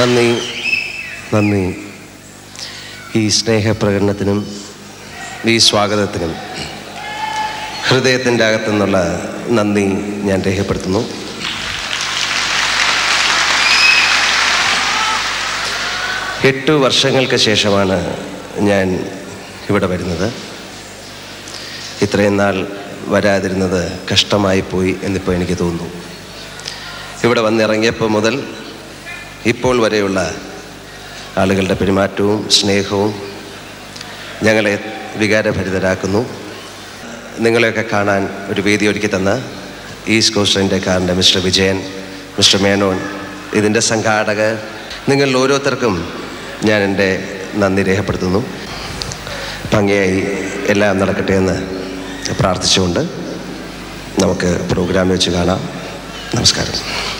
നന്ദി നന്ദി ഈ സ്നേഹപ്രകടനത്തിനും ഈ സ്വാഗതത്തിനും ഹൃദയത്തിൻ്റെ അകത്തുനിന്നുള്ള നന്ദി ഞാൻ രേഖപ്പെടുത്തുന്നു എട്ട് വർഷങ്ങൾക്ക് ശേഷമാണ് ഞാൻ ഇവിടെ വരുന്നത് ഇത്രയും നാൾ വരാതിരുന്നത് കഷ്ടമായി പോയി എന്നിപ്പോൾ എനിക്ക് തോന്നുന്നു ഇവിടെ വന്നിറങ്ങിയപ്പോൾ മുതൽ ഇപ്പോൾ വരെയുള്ള ആളുകളുടെ പെരുമാറ്റവും സ്നേഹവും ഞങ്ങളെ വികാരഭരിതരാക്കുന്നു നിങ്ങളെയൊക്കെ കാണാൻ ഒരു വേദി ഒരുക്കി തന്ന ഈസ്റ്റ് കോസ്റ്റ് ഇന്ത്യക്കാരൻ്റെ മിസ്റ്റർ വിജയൻ മിസ്റ്റർ മേനോൻ ഇതിൻ്റെ സംഘാടകർ നിങ്ങളിൽ ഓരോരുത്തർക്കും ഞാൻ എൻ്റെ നന്ദി രേഖപ്പെടുത്തുന്നു ഭംഗിയായി എല്ലാം നടക്കട്ടെ എന്ന് പ്രാർത്ഥിച്ചുകൊണ്ട് നമുക്ക് പ്രോഗ്രാം വെച്ച് കാണാം നമസ്കാരം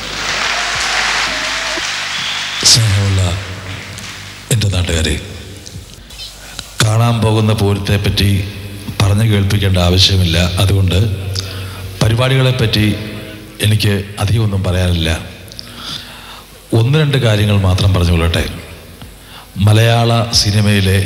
സ്നേഹമുള്ള എൻ്റെ നാട്ടുകാരെ കാണാൻ പോകുന്ന പൂരത്തെ പറ്റി പറഞ്ഞു കേൾപ്പിക്കേണ്ട ആവശ്യമില്ല അതുകൊണ്ട് പരിപാടികളെപ്പറ്റി എനിക്ക് അധികമൊന്നും പറയാനില്ല ഒന്ന് രണ്ട് കാര്യങ്ങൾ മാത്രം പറഞ്ഞുകൊള്ളട്ടെ മലയാള സിനിമയിലെ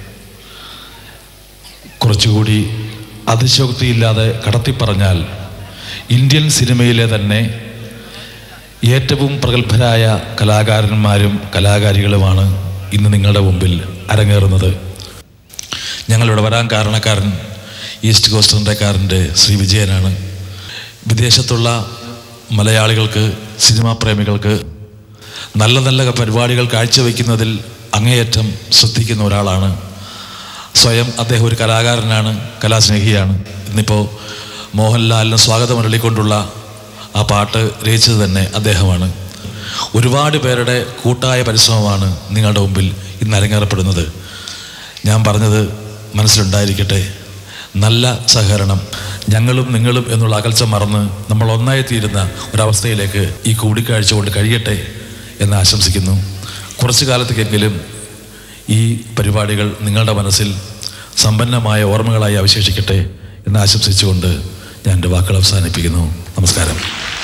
കുറച്ചുകൂടി അതിശോക്തിയില്ലാതെ കടത്തിപ്പറഞ്ഞാൽ ഇന്ത്യൻ സിനിമയിലെ തന്നെ ഏറ്റവും പ്രഗത്ഭരായ കലാകാരന്മാരും കലാകാരികളുമാണ് ഇന്ന് നിങ്ങളുടെ മുമ്പിൽ അരങ്ങേറുന്നത് ഞങ്ങളിവിടെ വരാൻ കാരണക്കാരൻ ഈസ്റ്റ് കോസ്റ്റ് ഇന്ത്യക്കാരൻ്റെ ശ്രീ വിജയനാണ് വിദേശത്തുള്ള മലയാളികൾക്ക് സിനിമാ പ്രേമികൾക്ക് നല്ല നല്ല പരിപാടികൾ കാഴ്ചവെക്കുന്നതിൽ അങ്ങേയറ്റം ശ്രദ്ധിക്കുന്ന ഒരാളാണ് സ്വയം അദ്ദേഹം ഒരു കലാകാരനാണ് കലാസ്നേഹിയാണ് ഇന്നിപ്പോൾ മോഹൻലാലിന് സ്വാഗതം അരളിക്കൊണ്ടുള്ള ആ പാട്ട് രചിച്ചത് തന്നെ അദ്ദേഹമാണ് ഒരുപാട് പേരുടെ കൂട്ടായ പരിശ്രമമാണ് നിങ്ങളുടെ മുമ്പിൽ ഇന്ന് അരങ്ങേറപ്പെടുന്നത് ഞാൻ പറഞ്ഞത് മനസ്സിലുണ്ടായിരിക്കട്ടെ നല്ല സഹകരണം ഞങ്ങളും നിങ്ങളും എന്നുള്ള അകൽച്ച മറന്ന് നമ്മൾ ഒന്നായി തീരുന്ന ഒരവസ്ഥയിലേക്ക് ഈ കൂടിക്കാഴ്ച കൊണ്ട് കഴിയട്ടെ എന്ന് ആശംസിക്കുന്നു കുറച്ചു കാലത്തേക്കെങ്കിലും ഈ പരിപാടികൾ നിങ്ങളുടെ മനസ്സിൽ സമ്പന്നമായ ഓർമ്മകളായി അവശേഷിക്കട്ടെ എന്ന് ആശംസിച്ചുകൊണ്ട് ഞാൻ എൻ്റെ വാക്കുകൾ അവസാനിപ്പിക്കുന്നു നമസ്കാരം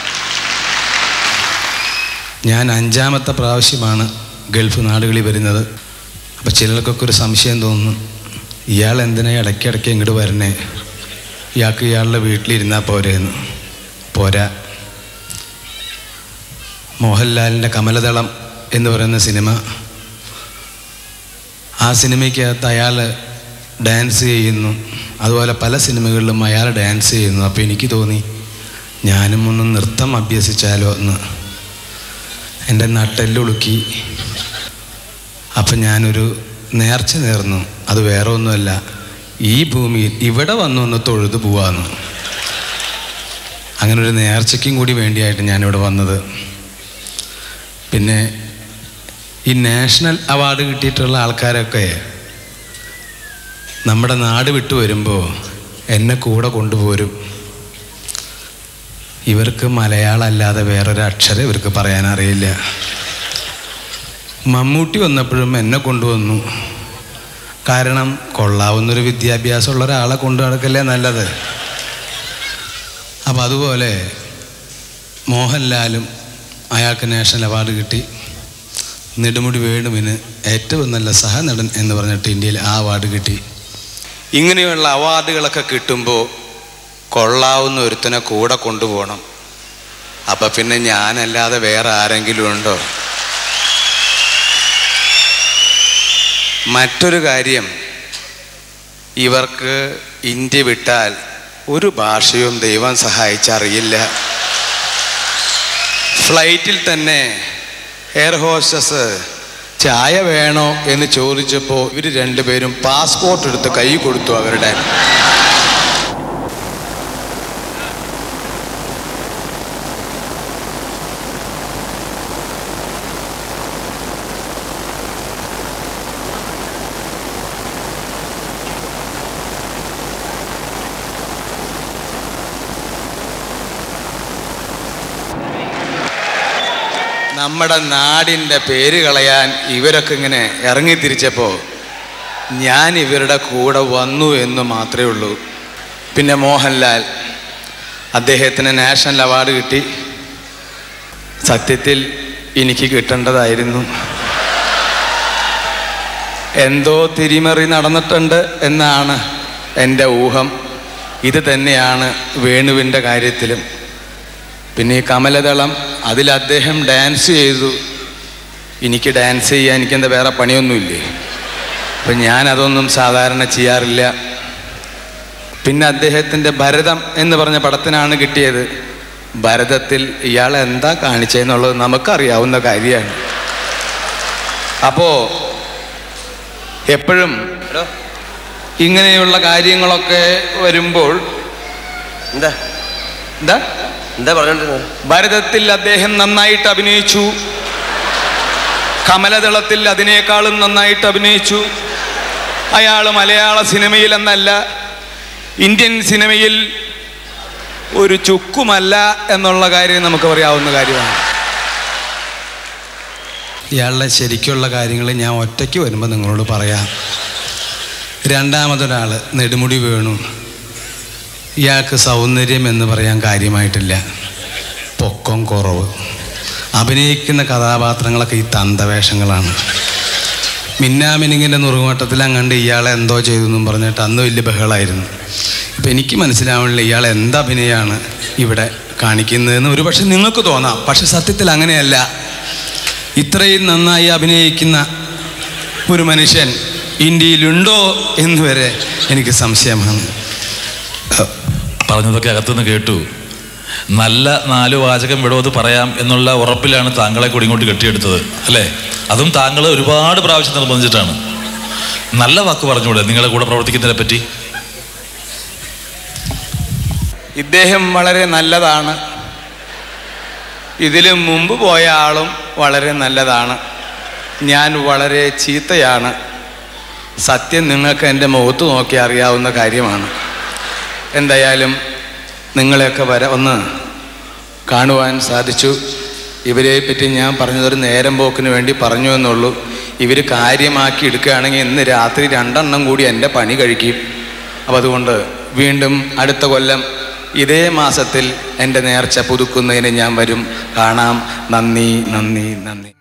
ഞാൻ അഞ്ചാമത്തെ പ്രാവശ്യമാണ് ഗൾഫ് നാടുകളിൽ വരുന്നത് അപ്പോൾ ചിലർക്കൊക്കെ ഒരു സംശയം തോന്നുന്നു ഇയാൾ എന്തിനാ ഇടയ്ക്കിടയ്ക്ക് ഇങ്ങോട്ട് വരണേ ഇയാൾക്ക് ഇയാളുടെ വീട്ടിലിരുന്നാൽ പോരെയെന്ന് പോരാ മോഹൻലാലിൻ്റെ കമലദളം എന്ന് പറയുന്ന സിനിമ ആ സിനിമയ്ക്കകത്ത് അയാൾ ഡാൻസ് ചെയ്യുന്നു അതുപോലെ പല സിനിമകളിലും അയാൾ ഡാൻസ് ചെയ്യുന്നു അപ്പോൾ എനിക്ക് തോന്നി ഞാനും ഒന്ന് നൃത്തം അഭ്യസിച്ചാലോ എന്ന് എൻ്റെ നട്ടെല്ലുളുക്കി അപ്പം ഞാനൊരു നേർച്ച നേർന്നു അത് വേറെ ഒന്നുമല്ല ഈ ഭൂമിയിൽ ഇവിടെ വന്നു ഒന്ന് തൊഴുതു പോവാന്ന് അങ്ങനെ ഒരു നേർച്ചയ്ക്കും കൂടി വേണ്ടിയായിട്ട് ഞാനിവിടെ വന്നത് പിന്നെ ഈ നാഷണൽ അവാർഡ് കിട്ടിയിട്ടുള്ള ആൾക്കാരൊക്കെ നമ്മുടെ നാട് വിട്ടു വരുമ്പോൾ എന്നെ കൂടെ കൊണ്ടുപോരും ഇവർക്ക് മലയാളം അല്ലാതെ വേറൊരു അക്ഷരം ഇവർക്ക് പറയാൻ അറിയില്ല മമ്മൂട്ടി വന്നപ്പോഴും എന്നെ കൊണ്ടുവന്നു കാരണം കൊള്ളാവുന്നൊരു വിദ്യാഭ്യാസമുള്ള ഒരാളെ കൊണ്ടു നടക്കല്ലേ നല്ലത് അപ്പം അതുപോലെ മോഹൻലാലും അയാൾക്ക് നാഷണൽ അവാർഡ് കിട്ടി നെടുമുടി വേണുവിന് ഏറ്റവും നല്ല സഹനടൻ എന്ന് പറഞ്ഞിട്ട് ഇന്ത്യയിൽ ആ അവാർഡ് കിട്ടി ഇങ്ങനെയുള്ള അവാർഡുകളൊക്കെ കിട്ടുമ്പോൾ കൊള്ളാവുന്ന ഒരുത്തനെ കൂടെ കൊണ്ടുപോകണം അപ്പം പിന്നെ ഞാനല്ലാതെ വേറെ ആരെങ്കിലും ഉണ്ടോ മറ്റൊരു കാര്യം ഇവർക്ക് ഇന്ത്യ വിട്ടാൽ ഒരു ഭാഷയും ദൈവം സഹായിച്ചറിയില്ല ഫ്ലൈറ്റിൽ തന്നെ എയർ ഹോസ്റ്റസ് ചായ വേണോ എന്ന് ചോദിച്ചപ്പോൾ ഇവർ രണ്ടുപേരും പാസ്പോർട്ട് എടുത്ത് കൈ കൊടുത്തു അവരുടെ നമ്മുടെ നാടിൻ്റെ പേര് കളയാൻ ഇവരൊക്കെ ഇങ്ങനെ ഇറങ്ങിത്തിരിച്ചപ്പോൾ ഞാൻ ഇവരുടെ കൂടെ വന്നു എന്ന് മാത്രമേ ഉള്ളൂ പിന്നെ മോഹൻലാൽ അദ്ദേഹത്തിന് നാഷണൽ അവാർഡ് കിട്ടി സത്യത്തിൽ എനിക്ക് കിട്ടേണ്ടതായിരുന്നു എന്തോ തിരിമറി നടന്നിട്ടുണ്ട് എന്നാണ് എൻ്റെ ഊഹം ഇത് തന്നെയാണ് വേണുവിൻ്റെ കാര്യത്തിലും പിന്നെ ഈ കമലദളം അതിൽ അദ്ദേഹം ഡാൻസ് ചെയ്തു എനിക്ക് ഡാൻസ് ചെയ്യാൻ എനിക്കെന്താ വേറെ പണിയൊന്നുമില്ലേ അപ്പം ഞാൻ അതൊന്നും സാധാരണ ചെയ്യാറില്ല പിന്നെ അദ്ദേഹത്തിൻ്റെ ഭരതം എന്ന് പറഞ്ഞ പടത്തിനാണ് കിട്ടിയത് ഭരതത്തിൽ ഇയാൾ എന്താ കാണിച്ചതെന്നുള്ളത് നമുക്കറിയാവുന്ന കാര്യമാണ് അപ്പോൾ എപ്പോഴും ഇങ്ങനെയുള്ള കാര്യങ്ങളൊക്കെ വരുമ്പോൾ എന്താ എന്താ എന്താ പറഞ്ഞോണ്ടിരുന്നത് ഭരതത്തിൽ അദ്ദേഹം നന്നായിട്ട് അഭിനയിച്ചു കമലദളത്തിൽ അതിനേക്കാളും നന്നായിട്ട് അഭിനയിച്ചു അയാൾ മലയാള സിനിമയിൽ എന്നല്ല ഇന്ത്യൻ സിനിമയിൽ ഒരു ചുക്കുമല്ല എന്നുള്ള കാര്യം നമുക്ക് പറയാവുന്ന കാര്യമാണ് ഇയാളുടെ ശരിക്കുള്ള കാര്യങ്ങൾ ഞാൻ ഒറ്റയ്ക്ക് വരുമ്പോൾ നിങ്ങളോട് പറയാം രണ്ടാമതൊരാൾ നെടുമുടി വേണു ഇയാൾക്ക് സൗന്ദര്യം എന്ന് പറയാൻ കാര്യമായിട്ടില്ല പൊക്കം കുറവ് അഭിനയിക്കുന്ന കഥാപാത്രങ്ങളൊക്കെ ഈ തന്തവേഷങ്ങളാണ് മിന്നാമിനിങ്ങിൻ്റെ നുറുങ്ങോട്ടത്തിൽ അങ്ങണ്ട് ഇയാളെ എന്തോ ചെയ്തു എന്നും പറഞ്ഞിട്ട് അന്ന് വലിയ ബഹളമായിരുന്നു ഇപ്പം എനിക്ക് മനസ്സിലാവണില്ല ഇയാൾ എന്ത് അഭിനയമാണ് ഇവിടെ കാണിക്കുന്നതെന്ന് ഒരു പക്ഷെ നിങ്ങൾക്ക് തോന്നാം പക്ഷെ സത്യത്തിൽ അങ്ങനെയല്ല ഇത്രയും നന്നായി അഭിനയിക്കുന്ന ഒരു മനുഷ്യൻ ഇന്ത്യയിലുണ്ടോ എന്ന് വരെ എനിക്ക് സംശയമാണ് പറഞ്ഞതൊക്കെ അകത്തുനിന്ന് കേട്ടു നല്ല നാല് വാചകം വിടവത് പറയാം എന്നുള്ള ഉറപ്പിലാണ് താങ്കളെ കൂടി ഇങ്ങോട്ട് കെട്ടിയെടുത്തത് അല്ലേ അതും താങ്കൾ ഒരുപാട് പ്രാവശ്യം നിർബന്ധിച്ചിട്ടാണ് നല്ല വാക്ക് പറഞ്ഞുകൂടെ നിങ്ങളുടെ കൂടെ പ്രവർത്തിക്കുന്നതിനെ പറ്റി ഇദ്ദേഹം വളരെ നല്ലതാണ് ഇതിനു മുമ്പ് പോയ ആളും വളരെ നല്ലതാണ് ഞാൻ വളരെ ചീത്തയാണ് സത്യം നിങ്ങൾക്ക് എൻ്റെ മുഖത്ത് നോക്കി അറിയാവുന്ന കാര്യമാണ് എന്തായാലും നിങ്ങളെയൊക്കെ വര ഒന്ന് കാണുവാൻ സാധിച്ചു ഇവരെ പറ്റി ഞാൻ പറഞ്ഞതൊരു നേരം പോക്കിന് വേണ്ടി പറഞ്ഞു എന്നുള്ളൂ ഇവർ കാര്യമാക്കി എടുക്കുകയാണെങ്കിൽ ഇന്ന് രാത്രി രണ്ടെണ്ണം കൂടി എൻ്റെ പണി കഴിക്കും അപ്പം അതുകൊണ്ട് വീണ്ടും അടുത്ത കൊല്ലം ഇതേ മാസത്തിൽ എൻ്റെ നേർച്ച പുതുക്കുന്നതിന് ഞാൻ വരും കാണാം നന്ദി നന്ദി നന്ദി